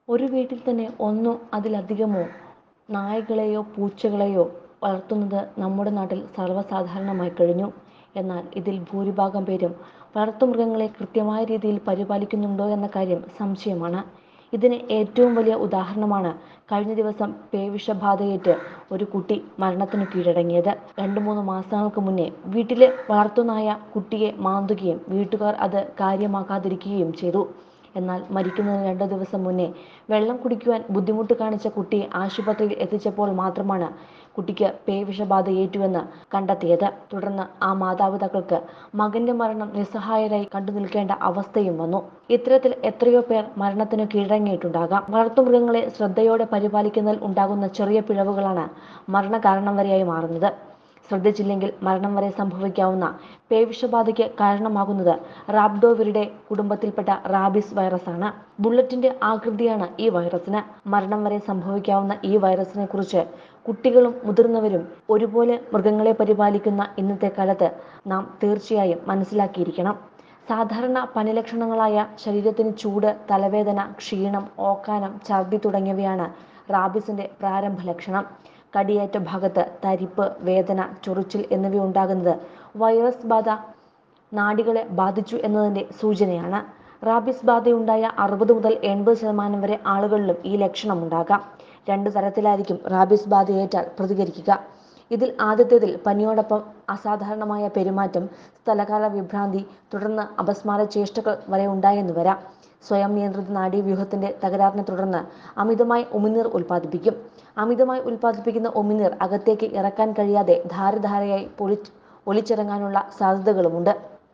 ഒരു വീട്ടിൽ തന്നെ ഒന്നോ അതിലധികമോ നായകളെയോ പൂച്ചകളെയോ വളർത്തുന്നത് നമ്മുടെ നാട്ടിൽ സർവ്വസാധാരണമായി കഴിഞ്ഞു. എന്നാൽ ഇതിൽ ഭൂരിഭാഗം പേരും വളർത്തുമൃഗങ്ങളെ കൃത്യമായ രീതിയിൽ പരിപാലിക്കുന്നുണ്ടോ എന്ന കാര്യം സംശയമാണ്. ഇതിന് ഏറ്റവും വലിയ ഉദാഹരണമാണ് കഴിഞ്ഞ ദിവസം പേവിഷബാധയേറ്റ് ഒരു കുട്ടി മരണത്തിനു കീഴടങ്ങിയത്. രണ്ട് മൂന്ന് മാസങ്ങൾക്ക് മുന്നേ വീട്ടിലെ വളർത്തുനായ കുട്ടിയെ മാന്തുകയും വീട്ടുകാർ അത് കാര്യമാക്കാതിരിക്കുകയും ചെയ്തു. എന്നാൽ മരിക്കുന്നതിന് രണ്ട് ദിവസം മുന്നേ വെള്ളം കുടിക്കുവാൻ ബുദ്ധിമുട്ട് കാണിച്ച കുട്ടിയെ ആശുപത്രിയിൽ എത്തിച്ചപ്പോൾ മാത്രമാണ് കുട്ടിക്ക് പേവിഷബാധയേറ്റുവെന്ന് കണ്ടെത്തിയത്. തുടർന്ന് ആ മാതാപിതാക്കൾക്ക് മകന്റെ മരണം നിസ്സഹായരായി കണ്ടുനിൽക്കേണ്ട അവസ്ഥയും വന്നു. ഇത്തരത്തിൽ എത്രയോ പേർ മരണത്തിനു കീഴടങ്ങിയിട്ടുണ്ടാകാം. വളർത്തുമൃഗങ്ങളെ ശ്രദ്ധയോടെ പരിപാലിക്കുന്നതിൽ ഉണ്ടാകുന്ന ചെറിയ പിഴവുകളാണ് മരണകാരണം വരെയായി മാറുന്നത്. ശ്രദ്ധിച്ചില്ലെങ്കിൽ മരണം വരെ സംഭവിക്കാവുന്ന പേവിഷബാധയ്ക്ക് കാരണമാകുന്നത് റാബ്ഡോവിറിഡെ കുടുംബത്തിൽപ്പെട്ട റാബീസ് വൈറസാണ്. ബുള്ളറ്റിന്റെ ആകൃതിയാണ് ഈ വൈറസിന്. മരണം വരെ സംഭവിക്കാവുന്ന ഈ വൈറസിനെ കുറിച്ച് കുട്ടികളും മുതിർന്നവരും ഒരുപോലെ മൃഗങ്ങളെ പരിപാലിക്കുന്ന ഇന്നത്തെ കാലത്ത് നാം തീർച്ചയായും മനസ്സിലാക്കിയിരിക്കണം. സാധാരണ പനിലക്ഷണങ്ങളായ ശരീരത്തിന് ചൂട്, തലവേദന, ക്ഷീണം, ഓക്കാനം, ഛർദ്ദി തുടങ്ങിയവയാണ് റാബീസിന്റെ പ്രാരംഭ ലക്ഷണം. കടിയേറ്റ ഭാഗത്ത് തരിപ്പ്, വേദന, ചൊറിച്ചിൽ എന്നിവയുണ്ടാകുന്നത് വൈറസ് ബാധ നാഡികളെ ബാധിച്ചു എന്നതിന്റെ സൂചനയാണ്. റാബീസ് ബാധയുണ്ടായ അറുപത് മുതൽ എൺപത് ശതമാനം വരെ ആളുകളിലും ഈ ലക്ഷണമുണ്ടാകാം. രണ്ട് തരത്തിലായിരിക്കും റാബീസ് ബാധയേറ്റാൽ പ്രതികരിക്കുക. ഇതിൽ ആദ്യത്തേതിൽ പനിയോടൊപ്പം അസാധാരണമായ പെരുമാറ്റം, സ്ഥലകാല വിഭ്രാന്തി, തുടർന്ന് അപസ്മാരചേഷ്ടകൾ വരെ ഉണ്ടായെന്നു വരാം. സ്വയം നിയന്ത്രിത നാഡീവ്യൂഹത്തിന്റെ തകരാറിനെ തുടർന്ന് അമിതമായി ഉമിനീർ ഉൽപ്പാദിപ്പിക്കും. അമിതമായി ഉൽപ്പാദിപ്പിക്കുന്ന ഉമിനീർ അകത്തേക്ക് ഇറക്കാൻ കഴിയാതെ ധാരധാരയായി ഒലിച്ചിറങ്ങാനുള്ള സാധ്യതകളുമുണ്ട്.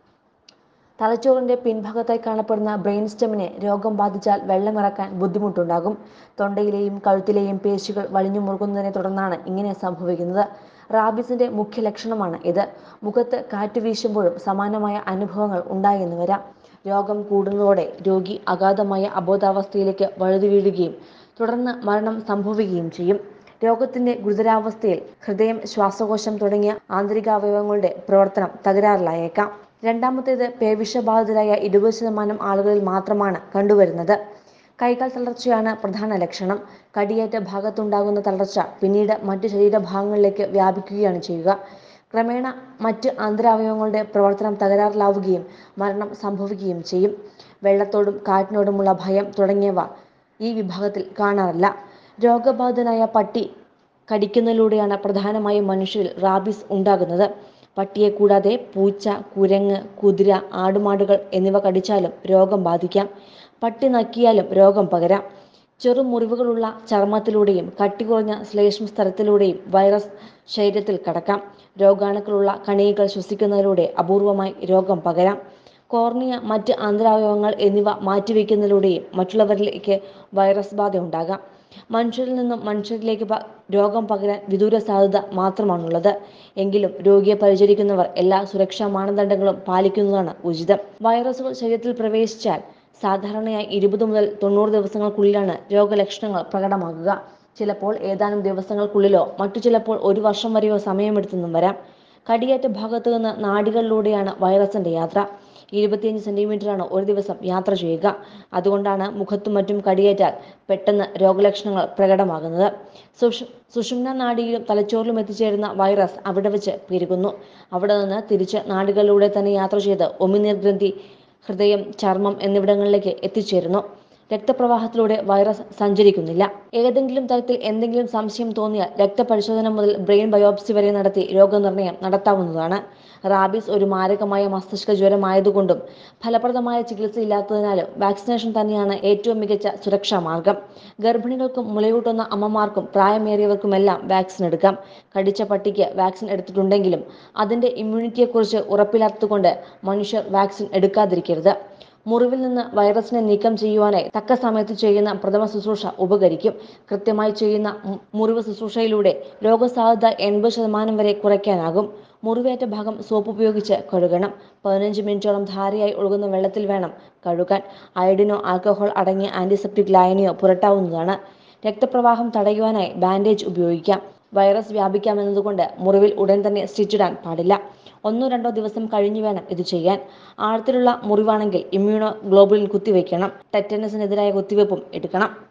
തലച്ചോറിന്റെ പിൻഭാഗത്തായി കാണപ്പെടുന്ന ബ്രെയിൻ സ്റ്റെമിനെ രോഗം ബാധിച്ചാൽ വെള്ളമിറക്കാൻ ബുദ്ധിമുട്ടുണ്ടാകും. തൊണ്ടയിലെയും കഴുത്തിലെയും പേശികൾ വലിഞ്ഞു മുറുകുന്നതിനെ തുടർന്നാണ് ഇങ്ങനെ സംഭവിക്കുന്നത്. റാബീസിന്റെ മുഖ്യ ലക്ഷണമാണ് ഇത്. മുഖത്ത് കാറ്റ് വീശുമ്പോഴും സമാനമായ അനുഭവങ്ങൾ ഉണ്ടായെന്ന് വരാം. രോഗം കൂടുന്നതോടെ രോഗി അഗാധമായ അബോധാവസ്ഥയിലേക്ക് വഴുതിവീഴുകയും തുടർന്ന് മരണം സംഭവിക്കുകയും ചെയ്യും. രോഗത്തിന്റെ ഗുരുതരാവസ്ഥയിൽ ഹൃദയം, ശ്വാസകോശം തുടങ്ങിയ ആന്തരികാവയവങ്ങളുടെ പ്രവർത്തനം തകരാറിലായേക്കാം. രണ്ടാമത്തേത് പേവിഷബാധിതരായ ഇരുപത് ശതമാനം ആളുകളിൽ മാത്രമാണ് കണ്ടുവരുന്നത്. കൈകാൽ തളർച്ചയാണ് പ്രധാന ലക്ഷണം. കടിയേറ്റ ഭാഗത്തുണ്ടാകുന്ന തളർച്ച പിന്നീട് മറ്റ് ശരീരഭാഗങ്ങളിലേക്ക് വ്യാപിക്കുകയാണ് ചെയ്യുക. ക്രമേണ മറ്റ് ആന്തരാവയവങ്ങളുടെ പ്രവർത്തനം തകരാറിലാവുകയും മരണം സംഭവിക്കുകയും ചെയ്യും. വെള്ളത്തോടും കാറ്റിനോടുമുള്ള ഭയം തുടങ്ങിയവ ഈ വിഭാഗത്തിൽ കാണാറില്ല. രോഗബാധിതനായ പട്ടി കടിക്കുന്നതിലൂടെയാണ് പ്രധാനമായും മനുഷ്യരിൽ റാബീസ് ഉണ്ടാകുന്നത്. പട്ടിയെ കൂടാതെ പൂച്ച, കുരങ്ങ്, കുതിര, ആടുമാടുകൾ എന്നിവ കടിച്ചാലും രോഗം ബാധിക്കാം. പട്ടി നക്കിയാലും രോഗം പകരാം. ചെറുമുറിവുകളുള്ള ചർമ്മത്തിലൂടെയും കട്ടികുറഞ്ഞ ശ്ലേഷ്മസ്തരത്തിലൂടെയും വൈറസ് ശരീരത്തിൽ കടക്കാം. രോഗാണുക്കളുള്ള കണികകൾ ശ്വസിക്കുന്നതിലൂടെ അപൂർവമായി രോഗം പകരാം. കോർണിയ, മറ്റ് ആന്തരാവയവങ്ങൾ എന്നിവ മാറ്റിവയ്ക്കുന്നതിലൂടെയും മറ്റുള്ളവരിലേക്ക് വൈറസ് ബാധ ഉണ്ടാകാം. മനുഷ്യരിൽ നിന്നും മനുഷ്യരിലേക്ക് രോഗം പകരാൻ വിദൂര സാധ്യത മാത്രമാണുള്ളത്. എങ്കിലും രോഗിയെ പരിചരിക്കുന്നവർ എല്ലാ സുരക്ഷാ മാനദണ്ഡങ്ങളും പാലിക്കുന്നതാണ് ഉചിതം. വൈറസുകൾ ശരീരത്തിൽ പ്രവേശിച്ചാൽ സാധാരണയായി ഇരുപത് മുതൽ തൊണ്ണൂറ് ദിവസങ്ങൾക്കുള്ളിലാണ് രോഗലക്ഷണങ്ങൾ പ്രകടമാകുക. ചിലപ്പോൾ ഏതാനും ദിവസങ്ങൾക്കുള്ളിലോ മറ്റു ചിലപ്പോൾ ഒരു വർഷം വരെയോ സമയമെടുത്തെന്നും വരാം. കടിയേറ്റ ഭാഗത്തുനിന്ന് നാഡികളിലൂടെയാണ് വൈറസിന്റെ യാത്ര. ഇരുപത്തിയഞ്ച് സെന്റിമീറ്ററാണ് ഒരു ദിവസം യാത്ര ചെയ്യുക. അതുകൊണ്ടാണ് മുഖത്തും മറ്റും കടിയേറ്റാൽ പെട്ടെന്ന് രോഗലക്ഷണങ്ങൾ പ്രകടമാകുന്നത്. സുഷുമ്നാ നാഡിയിലും തലച്ചോറിലും എത്തിച്ചേരുന്ന വൈറസ് അവിടെ വച്ച് പെരുകുന്നു. അവിടെ നിന്ന് തിരിച്ച് നാഡികളിലൂടെ തന്നെ യാത്ര ചെയ്ത് ഉമിനീർ ഗ്രന്ഥി, ഹൃദയം, ചർമ്മം എന്നിവിടങ്ങളിലേക്ക് എത്തിച്ചേരുന്നു. രക്തപ്രവാഹത്തിലൂടെ വൈറസ് സഞ്ചരിക്കുന്നില്ല. ഏതെങ്കിലും തരത്തിൽ എന്തെങ്കിലും സംശയം തോന്നിയാൽ രക്തപരിശോധന മുതൽ ബ്രെയിൻ ബയോപ്സി വരെ നടത്തി രോഗനിർണയം നടത്താവുന്നതാണ്. റാബീസ് ഒരു മാരകമായ മസ്തിഷ്ക ജ്വരമായതുകൊണ്ടും ഫലപ്രദമായ ചികിത്സയില്ലാത്തതിനാലും വാക്സിനേഷൻ തന്നെയാണ് ഏറ്റവും മികച്ച സുരക്ഷാമാർഗം. ഗർഭിണികൾക്കും മുലയൂട്ടുന്ന അമ്മമാർക്കും പ്രായമേറിയവർക്കുമെല്ലാം വാക്സിൻ എടുക്കാം. കടിച്ച പട്ടിക്ക് വാക്സിൻ എടുത്തിട്ടുണ്ടെങ്കിലും അതിന്റെ ഇമ്മ്യൂണിറ്റിയെക്കുറിച്ച് ഉറപ്പില്ലാത്തതുകൊണ്ട് മനുഷ്യർ വാക്സിൻ എടുക്കാതിരിക്കരുത്. മുറിവിൽ നിന്ന് വൈറസിനെ നീക്കം ചെയ്യുവാനായി തക്ക സമയത്ത് ചെയ്യുന്ന പ്രഥമശുശ്രൂഷ ഉപകരിക്കും. കൃത്യമായി ചെയ്യുന്ന മുറിവ് ശുശ്രൂഷയിലൂടെ രോഗസാധ്യത എൺപത് ശതമാനം വരെ കുറയ്ക്കാനാകും. മുറിവേറ്റ ഭാഗം സോപ്പുപയോഗിച്ച് കഴുകണം. പതിനഞ്ച് മിനിറ്റോളം ധാരയായി ഒഴുകുന്ന വെള്ളത്തിൽ വേണം കഴുകാൻ. അയഡിനോ ആൽക്കഹോൾ അടങ്ങിയ ആന്റിസെപ്റ്റിക് ലായനിയോ പുരട്ടാവുന്നതാണ്. രക്തപ്രവാഹം തടയുവാനായി ബാൻഡേജ് ഉപയോഗിക്കാം. വൈറസ് വ്യാപിക്കാമെന്നതുകൊണ്ട് മുറിവിൽ ഉടൻ തന്നെ സ്റ്റിച്ചിടാൻ പാടില്ല. ഒന്നോ രണ്ടോ ദിവസം കഴിഞ്ഞു വേണം ഇത് ചെയ്യാൻ. ആഴത്തിലുള്ള മുറിവാണെങ്കിൽ ഇമ്മ്യൂണോ ഗ്ലോബുലിൻ കുത്തിവയ്ക്കണം. ടെറ്റനസിനെതിരായ കുത്തിവയ്പും എടുക്കണം.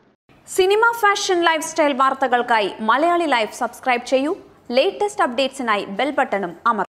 സിനിമ ഫാഷൻ ലൈഫ് സ്റ്റൈൽ വാർത്തകൾക്കായി മലയാളി ലൈഫ് സബ്സ്ക്രൈബ് ചെയ്യൂ ലേറ്റസ്റ്റ് അപ്ഡേറ്റ്സിനായി ബെൽ ബട്ടണും അമർ